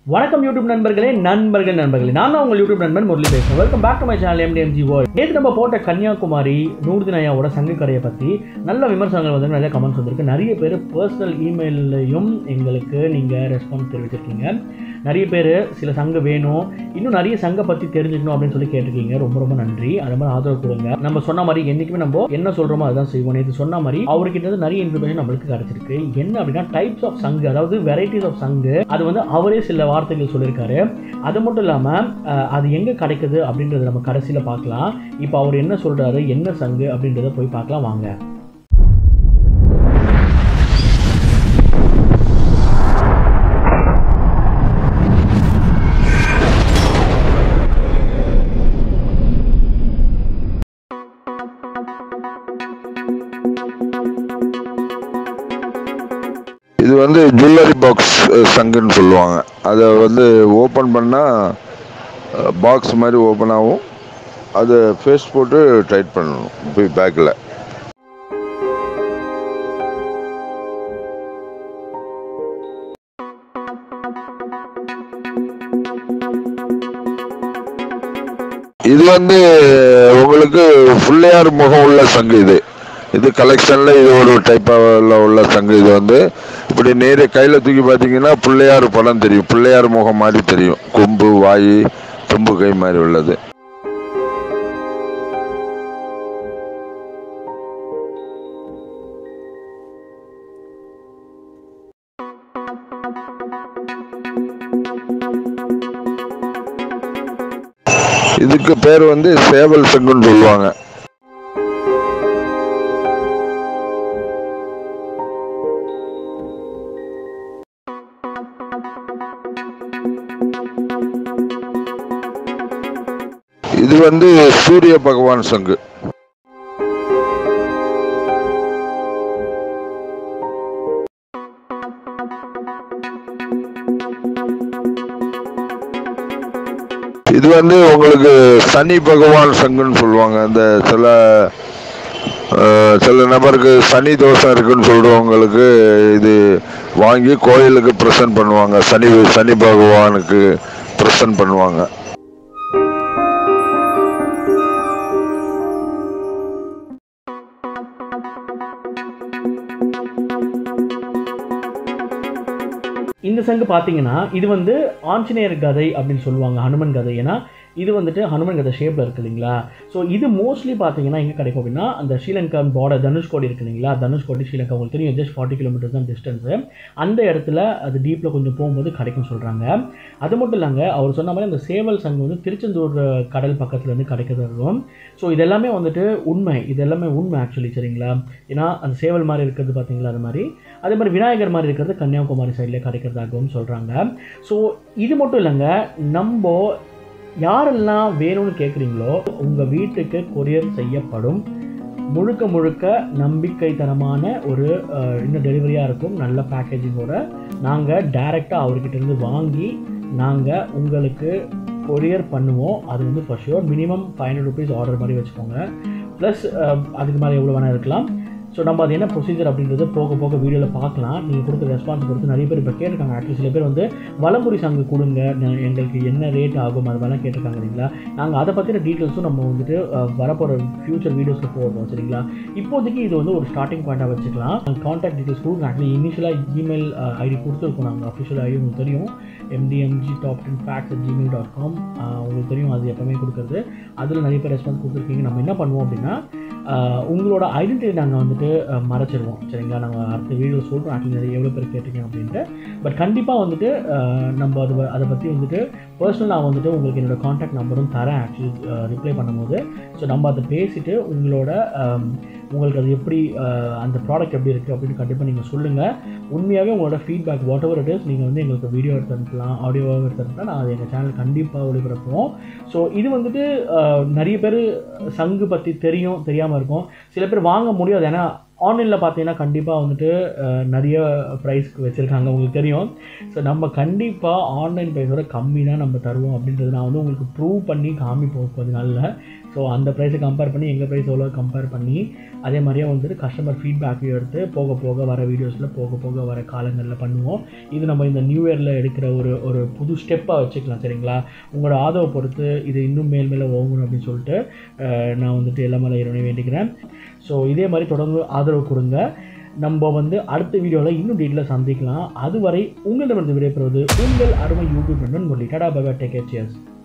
வணக்கம் யூடியூப் நண்பர்களே நண்பர்கள் நண்பர்களே நான் தான் உங்கள் யூடியூப் நண்பன் முரளி பேசுகிறேன் welcome back to my channel MTMG world நேற்று நம்ம போட்ட கன்னியாகுமரி நூறுதின் ஐயாவோட சங்க கடையை பற்றி நல்ல விமர்சனங்கள் வந்து நிறைய கமெண்ட்ஸ் வந்திருக்கு நிறைய பேர் பர்சனல் இமெயிலையும் எங்களுக்கு நீங்கள் ரெஸ்பான்ஸ் தெரிவிச்சிருக்கீங்க நிறைய பேர் சில சங்கம் வேணும் இன்னும் நிறைய சங்க பற்றி தெரிஞ்சுக்கணும் அப்படின்னு சொல்லி கேட்டிருக்கீங்க ரொம்ப ரொம்ப நன்றி அது மாதிரி ஆதரவு கொடுங்க நம்ம சொன்ன மாதிரி என்றைக்குமே நம்ம என்ன சொல்கிறோமோ அதுதான் செய்வோம் நேற்று சொன்ன மாதிரி அவர்கிட்ட இருந்து நிறைய இன்ஃபர்மேஷன் நம்மளுக்கு கிடைச்சிருக்கு என்ன அப்படின்னா டைப்ஸ் ஆஃப் சங்கு அதாவது வெரைட்டிஸ் ஆஃப் சங்கு அது வந்து அவரே சில வார்த்தைகள் சொல்லியிருக்காரு அது மட்டும் இல்லாமல் அது எங்கே கிடைக்குது அப்படின்றத நம்ம கடைசியில் பார்க்கலாம் இப்போ அவர் என்ன சொல்கிறாரு என்ன சங்கு அப்படின்றத போய் பார்க்கலாம் வாங்க இது வந்து ஜுவல்லரி பாக்ஸ் சங்குன்னு சொல்லுவாங்க அதை வந்து ஓப்பன் பண்ணால் பாக்ஸ் மாதிரி ஓப்பன் ஆகும் அதை ஃபேஸ் போட்டு டைட் பண்ணணும் போய் பேக்கில் இது வந்து உங்களுக்கு பிள்ளையார் முகம் உள்ள சங்கு இது இது கலெக்ஷனில் இது ஒரு டைப்பில் உள்ள சங்கு இது வந்து இப்படி நேர கையில் தூக்கி பார்த்தீங்கன்னா பிள்ளையார் படம் தெரியும் பிள்ளையார் முகம் மாதிரி தெரியும் கொம்பு வாய் தும்பு கை மாதிரி உள்ளது இதுக்கு பேர் வந்து சேவல் சங்குன்னு சொல்லுவாங்க இது வந்து சூரிய பகவான் சங்கு இது வந்து உங்களுக்கு சனி பகவான் சங்குன்னு சொல்லுவாங்க அந்த சில அஹ், சில நபருக்கு சனி தோஷம் இருக்குன்னு சொல்றவங்களுக்கு இது வாங்கி கோயிலுக்கு ப்ரெசன்ட் பண்ணுவாங்க சனி சனி பகவானுக்கு ப்ரெசன்ட் பண்ணுவாங்க இந்த சங்கு பார்த்தீங்கன்னா இது வந்து ஆஞ்சநேயர் கதை அப்படின்னு சொல்லுவாங்க ஹனுமன் கதை ஏன்னா இது வந்துட்டு ஹனுமன் கதை ஷேப்பில் இருக்கு இல்லைங்களா ஸோ இது மோஸ்ட்லி பார்த்தீங்கன்னா எங்கே கிடைக்கும் அப்படின்னா அந்த ஸ்ரீலங்கன் பார்டர் தனுஷ்கோடி இருக்கு இல்லைங்களா தனுஷ்கோடி ஸ்ரீலங்கா உங்களுக்கு தெரியும் ஜஸ்ட் ஃபார்ட்டி கிலோமீட்டர்ஸ் தான் டிஸ்டன்ஸு அந்த இடத்துல அது டீப்பில் கொஞ்சம் போகும்போது கிடைக்கும் சொல்கிறாங்க அது மட்டும் இல்லைங்க அவர் சொன்ன மாதிரி அந்த சேவல் சங்கு வந்து திருச்செந்தூர் கடல் பக்கத்துல இருந்து கிடைக்கிறது இருக்கும் ஸோ இது எல்லாமே வந்துட்டு உண்மை இது எல்லாமே உண்மை ஆக்சுவலி சரிங்களா ஏன்னா அந்த சேவல் மாதிரி இருக்கிறது பார்த்தீங்களா அது மாதிரி அதே மாதிரி விநாயகர் மாதிரி இருக்கிறது கன்னியாகுமரி சைடில் கிடைக்கிறதாகவும் சொல்கிறாங்க ஸோ இது மட்டும் இல்லைங்க நம்ம யாரெல்லாம் வேணும்னு கேட்குறீங்களோ உங்கள் வீட்டுக்கு கொரியர் செய்யப்படும் முழுக்க முழுக்க நம்பிக்கைத்தனமான ஒரு அஹ், இன்னும் டெலிவரியாக இருக்கும் நல்ல பேக்கேஜிங்கோட நாங்கள் டைரெக்டாக அவர்கிட்ட இருந்து வாங்கி நாங்கள் உங்களுக்கு கொரியர் பண்ணுவோம் அது வந்து for sure minimum five hundred rupees order மாதிரி வச்சுக்கோங்க ப்ளஸ் அதுக்கு மேலே எவ்வளோ வேணால் இருக்கலாம் ஸோ நம்ம அது என்ன ப்ரொசீஜர் அப்படின்றது போக போக வீடியோவில் பார்க்கலாம் நீங்கள் கொடுக்குற ரெஸ்பான்ஸ் பொறுத்து நிறைய பேர் இப்போ கேட்டிருக்காங்க ஆக்சுவலி சில பேர் வந்து வலம்புரி சங்கு கொடுங்க நான் எங்களுக்கு என்ன ரேட் ஆகும் அது மாதிரிலாம் கேட்டிருக்காங்க இல்லைங்களா நாங்கள் அதை பற்றின டீட்டெயில்ஸும் நம்ம வந்துட்டு அஹ், வரப்போகிற ஃபியூச்சர் வீடியோஸில் போடுறோம் சரிங்களா இப்போதைக்கு இது வந்து ஒரு ஸ்டார்டிங் பாயிண்ட்டாக வச்சுக்கலாம் கான்டாக்ட் டீட்டெயில்ஸ் கொடுங்க ஆக்சுவலி இனிஷியலாக இமெயில் ஐடி கொடுத்துருக்கோம் நாங்கள் அஃபிஷியல் ஐடி உங்களுக்கு தெரியும் MTMG top ten facts at Gmail dot com உங்களுக்கு தெரியும் அது எப்பவுமே கொடுக்குறது அதில் நிறைய பேர் ரெஸ்பான்ஸ் கொடுத்துருக்கீங்க நம்ம என்ன பண்ணுவோம் அப்படின்னா ஆஹ் உங்களோட ஐடென்டிட்டி நாங்கள் வந்துட்டு ஆஹ் மறைச்சிருவோம் சரிங்களா நாங்கள் அடுத்த வீடியோ சொல்கிறோம் ஆக்சுவலி நிறைய எவ்வளோ பேர் கேட்டிருக்கீங்க அப்படின்ட்டு பட் கண்டிப்பாக வந்துட்டு ஆஹ் நம்ம அது அதை பற்றி வந்துட்டு பர்சனலாக வந்துட்டு உங்களுக்கு என்னோட காண்டாக்ட் நம்பரும் தரேன் ஆக்சுவலி ரிப்ளை பண்ணும்போது ஸோ நம்ம அதை பேசிட்டு உங்களோட ஆம், உங்களுக்கு அது எப்படி ஆஹ் அந்த ப்ராடக்ட் எப்படி இருக்குது அப்படின்னு கண்டிப்பாக நீங்கள் சொல்லுங்கள் உண்மையாகவே உங்களோட feedback whatever it is நீங்கள் வந்து எங்களுக்கு வீடியோ எடுத்து அனுப்பலாம் ஆடியோவாக எடுத்து அனுப்பலாம் நான் அது எங்கள் சேனல் கண்டிப்பாக ஒளிபரப்புவோம் ஸோ இது வந்துட்டு ஆஹ் நிறைய பேர் சங்கு பற்றி தெரியும் தெரியாமல் இருக்கும் சில பேர் வாங்க முடியாது ஏன்னா ஆன்லைனில் பார்த்தீங்கன்னா கண்டிப்பாக வந்துட்டு அஹ், நிறைய ப்ரைஸ்க்கு வச்சுருக்காங்க உங்களுக்கு தெரியும் ஸோ நம்ம கண்டிப்பாக ஆன்லைன் ப்ரைஸோட கம்மி தான் நம்ம தருவோம் அப்படின்றது நான் வந்து உங்களுக்கு ப்ரூவ் பண்ணி காமிப்போம் கொஞ்ச நாளில் ஸோ அந்த ப்ரைஸை கம்பேர் பண்ணி எங்கள் ப்ரைஸ் எவ்வளோ கம்பேர் பண்ணி அதே மாதிரியே வந்துட்டு கஸ்டமர் ஃபீட்பேக்கையும் எடுத்து போக போக வர வீடியோஸில் போக போக வர காலங்களில் பண்ணுவோம் இது நம்ம இந்த நியூ இயரில் எடுக்கிற ஒரு ஒரு புது ஸ்டெப்பாக வச்சுக்கலாம் சரிங்களா உங்களோட ஆதரவை பொறுத்து இது இன்னும் மேல் மேலே ஓங்கணும் அப்படின்னு சொல்லிட்டு அஹ், நான் வந்துட்டு எல்லா மேலே இறைவனை வேண்டிக்கிறேன் ஸோ இதே மாதிரி தொடர்ந்து ஆதரவு கொடுங்க நம்ம வந்து அடுத்த வீடியோவில் இன்னும் டீட்டெயிலாக சந்திக்கலாம் அதுவரை உங்களிடமிருந்து விடைபெறுவது உங்கள் அருமை யூடியூப் நண்பன் முரளி டடா பபா டேக் கேர் சியர்ஸ்